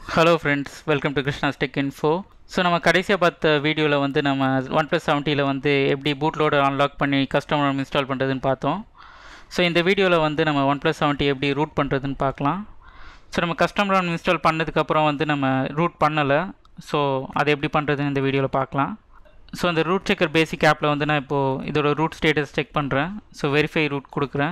hello friends welcome to Krishna tech info so நம்ம கடைசியாக பார்த்த வீடியோவில் வந்து நம்ம ஒன் ப்ளஸ் செவன்ட்டியில் வந்து எப்படி பூட்லோடு அன்லாக் பண்ணி கஸ்டமர் இன்ஸ்டால் பண்ணுறதுன்னு பார்த்தோம் ஸோ இந்த வீடியோவில் வந்து நம்ம ஒன் ப்ளஸ் செவன்ட்டி எப்படி ரூட் பண்ணுறதுன்னு பார்க்கலாம் ஸோ நம்ம கஸ்டமர் இன்ஸ்டால் பண்ணதுக்கப்புறம் வந்து நம்ம ரூட் பண்ணலை ஸோ அதை எப்படி பண்ணுறதுன்னு இந்த வீடியோவில் பார்க்கலாம் ஸோ அந்த ரூட் செக்கர் பேசிக் ஆப்பில் வந்து நான் இப்போது இதோட ரூட் ஸ்டேட்டஸ் செக் பண்ணுறேன் ஸோ வெரிஃபை ரூட் கொடுக்குறேன்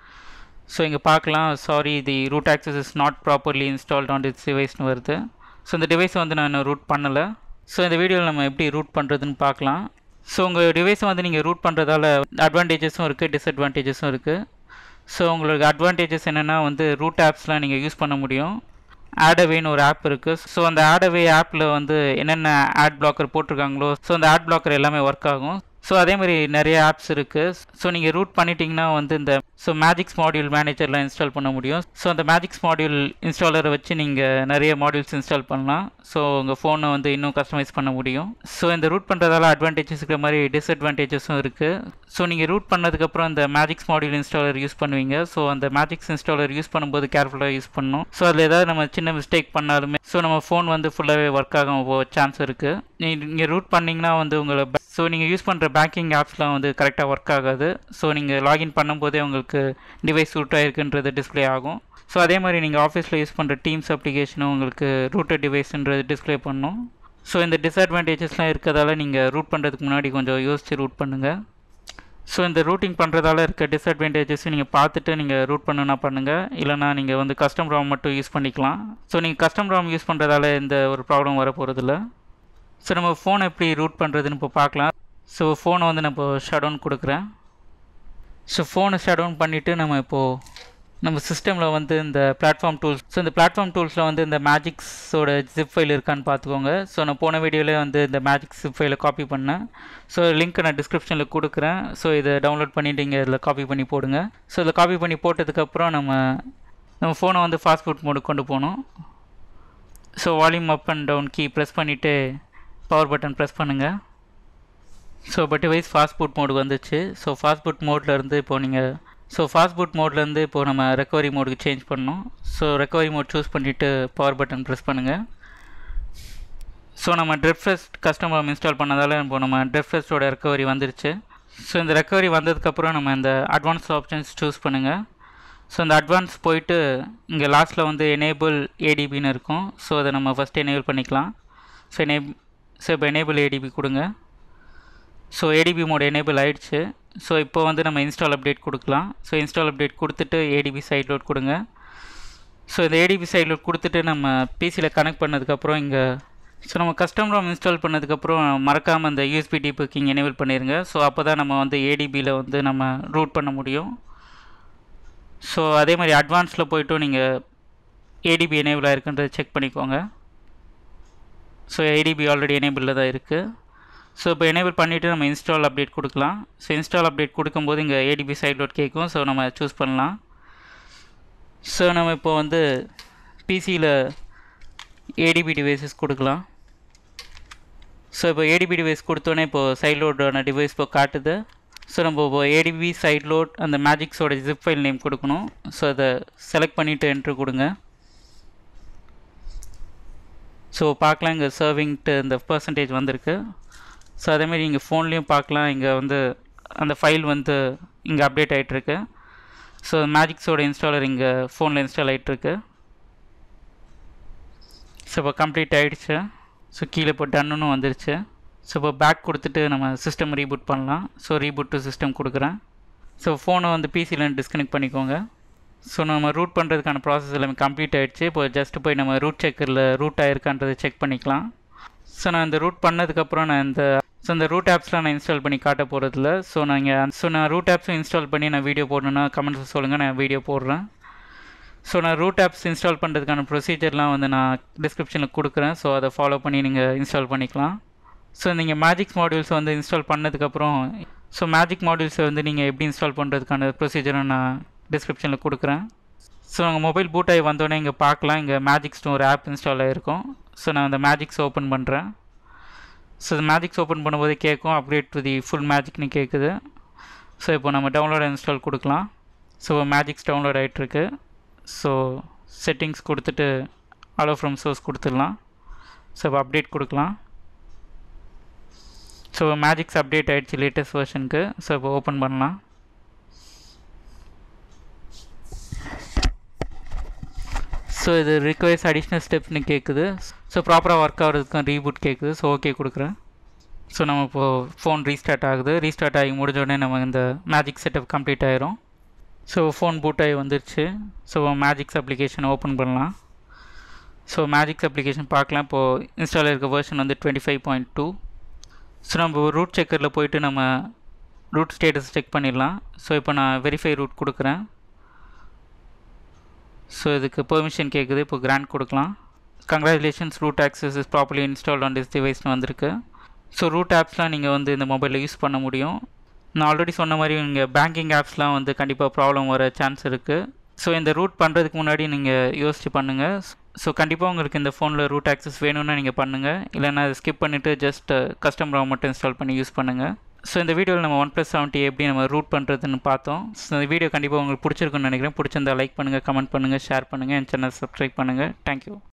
ஸோ இங்கே பார்க்கலாம் sorry the root access is not properly installed on this டிவைஸ்னு வருது ஸோ இந்த டிவைஸை வந்து நான் இன்னும் ரூட் பண்ணலை ஸோ இந்த வீடியோவில் நம்ம எப்படி ரூட் பண்ணுறதுன்னு பார்க்கலாம் ஸோ உங்கள் டிவைஸை வந்து நீங்கள் ரூட் பண்ணுறதால அட்வான்டேஜஸும் இருக்குது டிஸ்அட்வான்டேஜஸும் இருக்குது ஸோ உங்களுக்கு அட்வான்டேஜஸ் என்னென்னா வந்து ரூட் ஆப்ஸ்லாம் நீங்கள் யூஸ் பண்ண முடியும் ஆடவேன்னு ஒரு ஆப் இருக்குது ஸோ அந்த ஆடவே ஆப்பில் வந்து என்னென்ன ஆட் பிளாக்கர் போட்டிருக்காங்களோ ஸோ அந்த ஆட் பிளாக்கர் எல்லாமே ஒர்க் ஆகும் ஸோ அதே மாதிரி நிறைய ஆப்ஸ் இருக்குது ஸோ நீங்கள் ரூட் பண்ணிட்டீங்கன்னா வந்து இந்த ஸோ மேஜிக்ஸ் மாடியூல் மேனேஜர்லாம் இன்ஸ்டால் பண்ண முடியும் ஸோ அந்த மேஜிக்ஸ் மாடியூல் இன்ஸ்டாலரை வச்சு நீங்கள் நிறைய மாடியூல்ஸ் இன்ஸ்டால் பண்ணலாம் ஸோ உங்கள் ஃபோனை வந்து இன்னும் கஸ்டமைஸ் பண்ண முடியும் ஸோ இந்த ரூட் பண்ணுறதால அட்வான்டேஜஸ் இருக்கிற மாதிரி டிஸ்அட்வான்டேஜஸும் இருக்குது ஸோ நீங்கள் ரூட் பண்ணதுக்கப்புறம் இந்த மேஜிக்ஸ் மாடியூல் இன்ஸ்டாலர் யூஸ் பண்ணுவீங்க ஸோ அந்த மேஜிக்ஸ் இன்ஸ்டாலர் யூஸ் பண்ணும்போது கேர்ஃபுல்லாக யூஸ் பண்ணணும் ஸோ அதில் ஏதாவது நம்ம சின்ன மிஸ்டேக் பண்ணாலுமே ஸோ நம்ம ஃபோன் வந்து ஃபுல்லாகவே ஒர்க் ஆகும் சான்ஸ் இருக்குது நீங்கள் ரூட் பண்ணிங்கன்னா வந்து உங்களை ஸோ நீங்கள் யூஸ் பண்ணுற பேங்கிங் ஆப்ஸ்லாம் வந்து கரெக்டாக ஒர்க் ஆகாது ஸோ நீங்கள் லாகின் பண்ணும்போதே உங்களுக்கு டிவைஸ் ரூட் ஆகிருக்குன்றது டிஸ்பிளே ஆகும் ஸோ அதே மாதிரி நீங்கள் ஆஃபீஸில் யூஸ் பண்ணுற டீம்ஸ் அப்ளிகேஷனும் உங்களுக்கு ரூட்டட் டிவைஸ்ன்றது டிஸ்பிளே பண்ணும் ஸோ இந்த டிஸ்அட்வான்டேஜஸ்லாம் இருக்கிறதால நீங்கள் ரூட் பண்ணுறதுக்கு முன்னாடி கொஞ்சம் யோசித்து ரூட் பண்ணுங்கள் ஸோ இந்த ரூட்டிங் பண்ணுறதால இருக்க டிஸ்அட்வான்டேஜஸ் நீங்கள் பார்த்துட்டு நீங்கள் ரூட் பண்ணுனா பண்ணுங்கள் இல்லைனா நீங்கள் வந்து கஸ்டம் ராம் மட்டும் யூஸ் பண்ணிக்கலாம் ஸோ நீங்கள் கஸ்டம் ராம் யூஸ் பண்ணுறதால எந்த ஒரு ப்ராப்ளம் வர போகிறதில்ல ஸோ நம்ம ஃபோனை எப்படி ரூட் பண்ணுறதுன்னு இப்போ பார்க்கலாம் ஸோ ஃபோனை வந்து நான் இப்போ ஷட் டவுன் கொடுக்குறேன் ஸோ ஃபோனை ஷட் டவுன் பண்ணிவிட்டு நம்ம இப்போது நம்ம சிஸ்டமில் வந்து இந்த பிளாட்ஃபார்ம் டூல்ஸ் ஸோ இந்த பிளாட்ஃபார்ம் டூல்ஸில் வந்து இந்த மேஜிக்ஸோட ஜிப் ஃபைல் இருக்கான்னு பார்த்துக்கோங்க ஸோ நான் போன வீடியோவில் வந்து இந்த மேஜிக் ஜிப் ஃபைலை காப்பி பண்ணேன் ஸோ லிங்க் நான் டிஸ்கிரிப்ஷனில் கொடுக்குறேன் ஸோ இதை டவுன்லோட் பண்ணிவிட்டு இங்கே இதில் காப்பி பண்ணி போடுங்க ஸோ இதில் காப்பி பண்ணி போட்டதுக்கப்புறம் நம்ம நம்ம ஃபோனை வந்து ஃபாஸ்ட் ஃபுட் மோடு கொண்டு போகணும் so volume up and down key press பண்ணிவிட்டு பவர் பட்டன் ப்ரெஸ் பண்ணுங்கள் ஸோ இப்போ டிவைஸ் ஃபாஸ்ட் புட் மோடுக்கு வந்துச்சு ஸோ ஃபாஸ்ட் புட் மோட்லேருந்து இப்போ நீங்கள் ஸோ ஃபாஸ்ட் புட் மோட்லேருந்து இப்போது நம்ம ரெக்கவரி மோடுக்கு சேஞ்ச் பண்ணோம் ஸோ ரெக்கவரி மோட் சூஸ் பண்ணிவிட்டு பவர் பட்டன் ப்ரெஸ் பண்ணுங்கள் ஸோ நம்ம ட்ரிப்ஃபெஸ்ட் கஸ்டமர் இன்ஸ்டால் பண்ணதால் இப்போ நம்ம ட்ரிப்ஃபெஸ்ட்டோட ரெக்கவரி வந்துருச்சு ஸோ இந்த ரெக்கவரி வந்ததுக்கப்புறம் நம்ம இந்த அட்வான்ஸ் ஆப்ஷன்ஸ் சூஸ் பண்ணுங்கள் ஸோ இந்த அட்வான்ஸ் போயிட்டு இங்கே லாஸ்ட்டில் வந்து எனேபிள் ஏடிபின்னு இருக்கும் ஸோ அதை நம்ம ஃபஸ்ட்டு எனேபிள் பண்ணிக்கலாம் ஸோ எனேப் ஸோ இப்போ எனேபிள் ஏடிபி கொடுங்க ஸோ ஏடிபி மோட் எனேபிள் ஆகிடுச்சு ஸோ இப்போ வந்து நம்ம இன்ஸ்டால் அப்டேட் கொடுக்கலாம் ஸோ இன்ஸ்டால் அப்டேட் கொடுத்துட்டு ஏடிபி சைட் லோட் கொடுங்க ஸோ இந்த ஏடிபி சைட் லோட் கொடுத்துட்டு நம்ம பிசியில் கனெக்ட் பண்ணதுக்கப்புறம் இங்கே ஸோ நம்ம கஸ்டம் ரோம் இன்ஸ்டால் பண்ணதுக்கப்புறம் மறக்காமல் இந்த யூஎஸ்பி டிபுக்கிங் எனேபிள் பண்ணிடுங்க ஸோ அப்போ தான் நம்ம வந்து ஏடிபியில் வந்து நம்ம ரூட் பண்ண முடியும் ஸோ அதே மாதிரி அட்வான்ஸில் போய்ட்டும் நீங்கள் ஏடிபி எனேபிள் ஆகிருக்குன்றதை செக் பண்ணிக்கோங்க ஸோ ஏடிபி ஆல்ரெடி எனேபிளில் தான் இருக்குது ஸோ இப்போ எனேபிள் பண்ணிவிட்டு நம்ம இன்ஸ்டால் அப்டேட் கொடுக்கலாம் ஸோ இன்ஸ்டால் அப்டேட் கொடுக்கும்போது இங்கே ஏடிபி சைட் லோட் கேட்கும் ஸோ நம்ம சூஸ் பண்ணலாம் ஸோ நம்ம இப்போ வந்து பிசியில் ஏடிபி டிவைசஸ் கொடுக்கலாம் ஸோ இப்போ ஏடிபி டிவைஸ் கொடுத்தோன்னே இப்போது சைட் லோடான டிவைஸ் இப்போ காட்டுது ஸோ நம்ம இப்போ ஏடிபி சைட் லோட் அந்த மேஜிக்ஸோட ஜிப் ஃபைல் நேம் கொடுக்கணும் ஸோ அதை செலக்ட் பண்ணிவிட்டு என்ட்ரு கொடுங்க ஸோ பார்க்கலாம் இங்கே சர்விங்ட்டு இந்த பர்சன்டேஜ் வந்திருக்கு ஸோ அதேமாதிரி இங்கே ஃபோன்லேயும் பார்க்கலாம் இங்கே வந்து அந்த ஃபைல் வந்து இங்கே அப்டேட் ஆகிட்டுருக்கு ஸோ மேஜிக்ஸோட இன்ஸ்டாலர் இங்கே ஃபோனில் இன்ஸ்டால் ஆகிட்டுருக்கு ஸோ இப்போ கம்ப்ளீட் ஆகிடுச்சு ஸோ கீழே இப்போ டன்னுன்னு வந்துருச்சு ஸோ இப்போ பேக் கொடுத்துட்டு நம்ம சிஸ்டம் ரீபூட் பண்ணலாம் ஸோ ரீபூட் டு சிஸ்டம் கொடுக்குறேன் ஸோ ஃபோனை வந்து பிசியில் டிஸ்கனெக்ட் பண்ணிக்கோங்க ஸோ நம்ம ரூட் பண்ணுறதுக்கான ப்ராசஸ் எல்லாமே கம்ப்ளீட் ஆகிடுச்சு இப்போ ஜஸ்ட் போய் நம்ம ரூட் செக்கரில் ரூட் ஆகிருக்கான்றதை செக் பண்ணிக்கலாம் ஸோ நான் இந்த ரூட் பண்ணதுக்கப்புறம் நான் இந்த ஸோ இந்த ரூட் ஆப்ஸ்லாம் நான் இன்ஸ்டால் பண்ணி காட்ட போகிறதில்ல ஸோ நீங்கள் ஸோ நான் ரூட் ஆப்ஸும் இன்ஸ்டால் பண்ணி நான் வீடியோ போடணுன்னா கமெண்ட்ஸ் சொல்லுங்கள் நான் வீடியோ போடுறேன் ஸோ நான் ரூட் ஆப்ஸ் இன்ஸ்டால் பண்ணுறதுக்கான ப்ரொசீஜர்லாம் வந்து நான் டிஸ்கிரிப்ஷனில் கொடுக்குறேன் ஸோ அதை ஃபாலோ பண்ணி நீங்கள் இன்ஸ்டால் பண்ணிக்கலாம் ஸோ நீங்கள் மேஜிக்ஸ் மாடியூல்ஸ் வந்து இன்ஸ்டால் பண்ணதுக்கப்புறம் ஸோ மேஜிக் மாடியூல்ஸை வந்து நீங்கள் எப்படி இன்ஸ்டால் பண்ணுறதுக்கான ப்ரொசீஜரை நான் டிஸ்கிரிப்ஷனில் கொடுக்குறேன் ஸோ உங்கள் மொபைல் பூட் ஆகி வந்தோடனே இங்கே பார்க்கலாம் இங்கே மேஜிக்ஸ்னு ஒரு ஆப் இன்ஸ்டால் ஆகிருக்கும் ஸோ நான் அந்த மேஜிக்ஸ் ஓப்பன் பண்ணுறேன் ஸோ இந்த மேஜிக்ஸ் ஓப்பன் பண்ணும்போது கேட்கும் அப்கிரேட் டு தி ஃபுல் மேஜிக்னு கேட்குது ஸோ இப்போ நம்ம டவுன்லோட் இன்ஸ்டால் கொடுக்கலாம் ஸோ மேஜிக்ஸ் டவுன்லோட் ஆகிட்டுருக்கு ஸோ செட்டிங்ஸ் கொடுத்துட்டு அலோ ஃப்ரம் சோர்ஸ் கொடுத்துடலாம் ஸோ இப்போ அப்டேட் கொடுக்கலாம் ஸோ மேஜிக்ஸ் அப்டேட் ஆகிடுச்சு லேட்டஸ்ட் வெர்ஷனுக்கு ஸோ இப்போ ஓப்பன் பண்ணலாம் ஸோ இது ரிக்வயர்ஸ் அடிஷ்னல் ஸ்டெப்ஸ்னு கேட்குது ஸோ ப்ராப்பராக ஒர்க் ஆகிறதுக்கும் ரீபூட் கேட்குது ஸோ ஓகே கொடுக்குறேன் ஸோ நம்ம இப்போது ஃபோன் ரீஸ்டார்ட் ஆகுது ரீஸ்டார்ட் ஆகி முடிஞ்ச உடனே நம்ம இந்த மேஜிக் செட்டப் கம்ப்ளீட் ஆயிரும் ஸோ ஃபோன் பூட் ஆகி வந்துருச்சு ஸோ மேஜிக்ஸ் அப்ளிகேஷன் ஓப்பன் பண்ணலாம் ஸோ மேஜிக்ஸ் அப்ளிகேஷன் பார்க்கலாம் இப்போது இன்ஸ்டால் இருக்க வெர்ஷன் வந்து twenty five point two so நம்ம ரூட் செக்கரில் போயிட்டு நம்ம ரூட் ஸ்டேட்டஸ் செக் பண்ணிடலாம் ஸோ இப்போ நான் வெரிஃபை ரூட் கொடுக்குறேன் ஸோ இதுக்கு பெர்மிஷன் கேட்குது இப்போ கிராண்ட் கொடுக்கலாம் congratulations root access is properly install on this டிவைஸ்னு வந்திருக்கு ஸோ ரூட் ஆப்ஸ்லாம் நீங்கள் வந்து இந்த மொபைலில் யூஸ் பண்ண முடியும் நான் ஆல்ரெடி சொன்ன மாதிரி இங்கே பேங்கிங் ஆப்ஸ்லாம் வந்து கண்டிப்பாக ப்ராப்ளம் வர சான்ஸ் இருக்குது ஸோ இந்த ரூட் பண்ணுறதுக்கு முன்னாடி நீங்கள் யோசிச்சு பண்ணுங்கள் ஸோ கண்டிப்பாக உங்களுக்கு இந்த ஃபோனில் ரூட் ஆக்சஸ் வேணும்னா நீங்கள் பண்ணுங்கள் இல்லைனா அதை ஸ்கிப் பண்ணிவிட்டு ஜஸ்ட் கஸ்டம் ராவ் மட்டும் இன்ஸ்டால் பண்ணி யூஸ் பண்ணுங்கள் ஸோ இந்த வீடியோவில் நம்ம ஒன் ப்ளஸ் செவன்ட்டி எப்படி நம்ம ரூட் பண்ணுறதுன்னு பார்த்தோம் ஸோ இந்த வீடியோ கண்டிப்பாக உங்களுக்கு பிடிச்சிருக்குன்னு நினைக்கிறேன் பிடிச்சிருந்தா லைக் பண்ணுங்கள் கமெண்ட் பண்ணுங்கள் ஷேர் பண்ணுங்கள் என் சேனல் சப்ஸ்கிரைப் பண்ணுங்கள் தேங்க்யூ